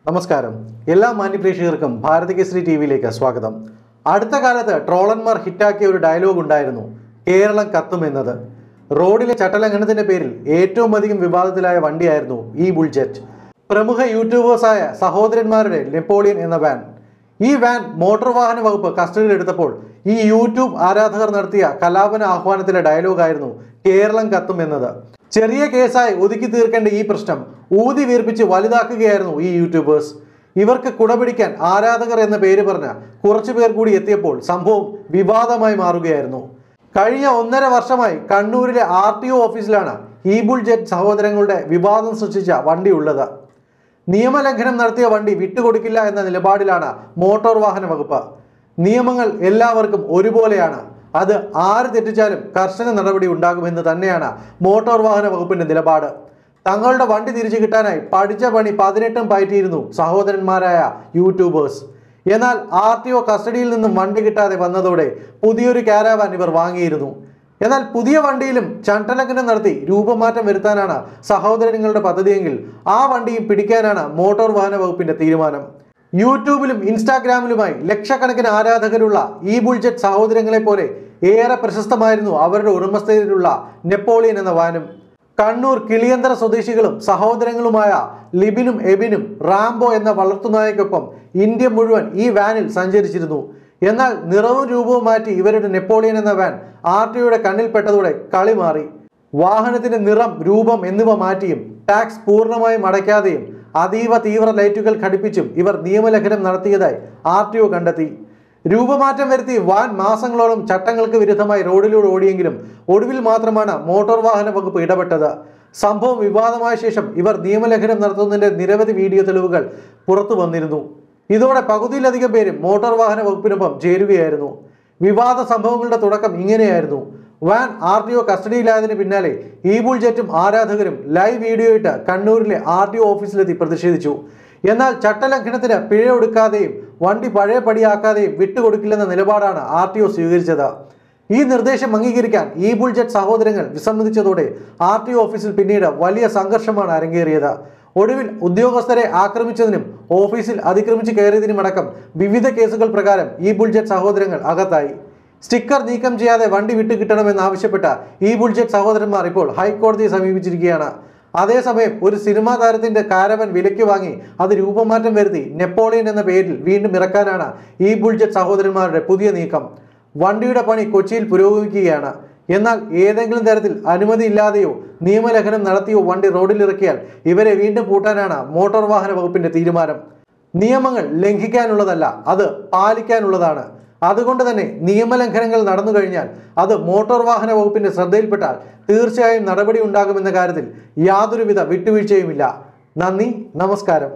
നമസ്കാരം എല്ലാ മാന്യപ്രേക്ഷകർക്കും ഭാരതി കേസരി ടി വിയിലേക്ക് സ്വാഗതം അടുത്ത കാലത്ത് ട്രോളന്മാർ ഹിറ്റാക്കിയ ഒരു ഡയലോഗ് ഉണ്ടായിരുന്നു കേരളം കത്തുമെന്നത് റോഡിലെ ചട്ടലംഘനത്തിന്റെ പേരിൽ ഏറ്റവും അധികം വിവാദത്തിലായ വണ്ടിയായിരുന്നു ഈ ബുൾജെറ്റ് പ്രമുഖ യൂട്യൂബേഴ്സായ സഹോദരന്മാരുടെ നെപ്പോളിയൻ എന്ന വാൻ ഈ വാൻ മോട്ടോർ വാഹന വകുപ്പ് കസ്റ്റഡിയിൽ എടുത്തപ്പോൾ ഈ യൂട്യൂബ് ആരാധകർ നടത്തിയ കലാപന ആഹ്വാനത്തിലെ ഡയലോഗായിരുന്നു കേരളം കത്തും എന്നത് ചെറിയ കേസായി ഒതുക്കി തീർക്കേണ്ട ഈ പ്രശ്നം ഊതി വീർപ്പിച്ച് വലുതാക്കുകയായിരുന്നു ഈ യൂട്യൂബേഴ്സ് ഇവർക്ക് കുടപിടിക്കാൻ ആരാധകർ എന്ന പേര് പറഞ്ഞ കുറച്ചു പേർ കൂടി എത്തിയപ്പോൾ സംഭവം വിവാദമായി മാറുകയായിരുന്നു കഴിഞ്ഞ ഒന്നര വർഷമായി കണ്ണൂരിലെ ആർ ടി ഒ ഓഫീസിലാണ് ഈ ബുൾജെറ്റ് സഹോദരങ്ങളുടെ വിവാദം സൃഷ്ടിച്ച വണ്ടി ഉള്ളത് നിയമലംഘനം നടത്തിയ വണ്ടി വിട്ടുകൊടുക്കില്ല എന്ന നിലപാടിലാണ് മോട്ടോർ വാഹന വകുപ്പ് നിയമങ്ങൾ എല്ലാവർക്കും ഒരുപോലെയാണ് അത് ആര് തെറ്റിച്ചാലും കർശന നടപടി ഉണ്ടാകുമെന്ന് തന്നെയാണ് മോട്ടോർ വാഹന വകുപ്പിന്റെ നിലപാട് തങ്ങളുടെ വണ്ടി തിരിച്ചു കിട്ടാനായി പഠിച്ച പണി പതിനെട്ടും പയറ്റിയിരുന്നു സഹോദരന്മാരായ യൂട്യൂബേഴ്സ് എന്നാൽ ആർ ടി ഒ കസ്റ്റഡിയിൽ നിന്നും വണ്ടി കിട്ടാതെ വന്നതോടെ പുതിയൊരു കാരാവാൻ ഇവർ വാങ്ങിയിരുന്നു എന്നാൽ പുതിയ വണ്ടിയിലും ചണ്ടലംഘനം നടത്തി രൂപമാറ്റം വരുത്താനാണ് സഹോദരങ്ങളുടെ പദ്ധതിയെങ്കിൽ ആ വണ്ടിയും പിടിക്കാനാണ് മോട്ടോർ വാഹന വകുപ്പിന്റെ തീരുമാനം യൂട്യൂബിലും ഇൻസ്റ്റാഗ്രാമിലുമായി ലക്ഷക്കണക്കിന് ആരാധകരുള്ള ഈ ബുൾജെറ്റ് സഹോദരങ്ങളെ പോലെ ഏറെ പ്രശസ്തമായിരുന്നു അവരുടെ ഉടമസ്ഥതയിലുള്ള നെപ്പോളിയൻ എന്ന വാനും കണ്ണൂർ കിളിയന്തര സ്വദേശികളും സഹോദരങ്ങളുമായ ലിബിനും എബിനും റാംബോ എന്ന വളർത്തുനായക്കൊപ്പം ഇന്ത്യ മുഴുവൻ ഈ വാനിൽ സഞ്ചരിച്ചിരുന്നു എന്നാൽ നിറവും രൂപവും മാറ്റി ഇവരുടെ നെപ്പോളിയൻ എന്ന വാൻ ആർ ടിയുടെ കണ്ണിൽപ്പെട്ടതോടെ കളി മാറി വാഹനത്തിന്റെ നിറം രൂപം എന്നിവ മാറ്റിയും ടാക്സ് പൂർണ്ണമായും അടയ്ക്കാതെയും അതീവ തീവ്ര ലൈറ്റുകൾ ഘടിപ്പിച്ചും ഇവർ നിയമലംഘനം നടത്തിയതായി ആർ ടി ഒ കണ്ടെത്തി രൂപമാറ്റം വരുത്തി വാൻ മാസങ്ങളോളം ചട്ടങ്ങൾക്ക് വിരുദ്ധമായി റോഡിലൂടെ ഓടിയെങ്കിലും ഒടുവിൽ മാത്രമാണ് മോട്ടോർ വാഹന വകുപ്പ് ഇടപെട്ടത് സംഭവം വിവാദമായ ശേഷം ഇവർ നിയമലംഘനം നടത്തുന്നതിന്റെ നിരവധി വീഡിയോ തെളിവുകൾ പുറത്തു വന്നിരുന്നു ഇതോടെ പകുതിയിലധികം പേരും മോട്ടോർ വാഹന വകുപ്പിനൊപ്പം ചേരുകയായിരുന്നു വിവാദ സംഭവങ്ങളുടെ തുടക്കം ഇങ്ങനെയായിരുന്നു വാൻ ആർ ടി ഒ കസ്റ്റഡിയിലായതിനു പിന്നാലെ ഈ ബുൾജെറ്റും ആരാധകരും ലൈവ് വീഡിയോ ഇട്ട് കണ്ണൂരിലെ ആർ ടി ഒ ഓഫീസിലെത്തി പ്രതിഷേധിച്ചു എന്നാൽ ചട്ടലംഘനത്തിന് പിഴ ഒടുക്കാതെയും വണ്ടി പഴയ പടിയാക്കാതെയും വിട്ടുകൊടുക്കില്ലെന്ന നിലപാടാണ് ആർ ടി ഒ സ്വീകരിച്ചത് ഈ നിർദ്ദേശം അംഗീകരിക്കാൻ ഈ ബുൾജെറ്റ് സഹോദരങ്ങൾ വിസമ്മതിച്ചതോടെ ആർ ടി ഒ ഓഫീസിൽ പിന്നീട് വലിയ സംഘർഷമാണ് അരങ്ങേറിയത് ഒടുവിൽ ഉദ്യോഗസ്ഥരെ ആക്രമിച്ചതിനും ഓഫീസിൽ അതിക്രമിച്ച് കയറിയതിനുമടക്കം വിവിധ കേസുകൾ പ്രകാരം ഈ ബുൾജെറ്റ് സഹോദരങ്ങൾ അകത്തായി സ്റ്റിക്കർ നീക്കം ചെയ്യാതെ വണ്ടി വിട്ടുകിട്ടണമെന്നാവശ്യപ്പെട്ട ഈ ബുൾജെറ്റ് സഹോദരന്മാർ ഇപ്പോൾ ഹൈക്കോടതിയെ സമീപിച്ചിരിക്കുകയാണ് അതേസമയം ഒരു സിനിമാ താരത്തിന്റെ കാരവൻ വിലയ്ക്ക് വാങ്ങി അത് രൂപമാറ്റം വരുത്തി നെപ്പോളിയൻ എന്ന പേരിൽ വീണ്ടും ഇറക്കാനാണ് ഈ ബുൾജെറ്റ് സഹോദരന്മാരുടെ പുതിയ നീക്കം വണ്ടിയുടെ പണി കൊച്ചിയിൽ പുരോഗമിക്കുകയാണ് എന്നാൽ ഏതെങ്കിലും തരത്തിൽ അനുമതി ഇല്ലാതെയോ നിയമലംഘനം നടത്തിയോ വണ്ടി റോഡിലിറക്കിയാൽ ഇവരെ വീണ്ടും പൂട്ടാനാണ് മോട്ടോർ വാഹന വകുപ്പിന്റെ തീരുമാനം നിയമങ്ങൾ ലംഘിക്കാനുള്ളതല്ല അത് പാലിക്കാനുള്ളതാണ് അതുകൊണ്ട് തന്നെ നിയമലംഘനങ്ങൾ നടന്നു കഴിഞ്ഞാൽ അത് മോട്ടോർ വാഹന വകുപ്പിന്റെ ശ്രദ്ധയിൽപ്പെട്ടാൽ തീർച്ചയായും നടപടി ഉണ്ടാകുമെന്ന കാര്യത്തിൽ യാതൊരുവിധ വിട്ടുവീഴ്ചയുമില്ല നന്ദി നമസ്കാരം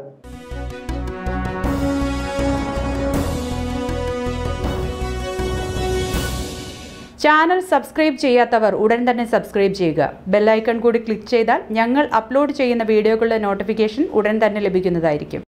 ചാനൽ സബ്സ്ക്രൈബ് ചെയ്യാത്തവർ ഉടൻ തന്നെ സബ്സ്ക്രൈബ് ചെയ്യുക ബെല്ലൈക്കൺ കൂടി ക്ലിക്ക് ചെയ്താൽ ഞങ്ങൾ അപ്ലോഡ് ചെയ്യുന്ന വീഡിയോകളുടെ നോട്ടിഫിക്കേഷൻ ഉടൻ തന്നെ ലഭിക്കുന്നതായിരിക്കും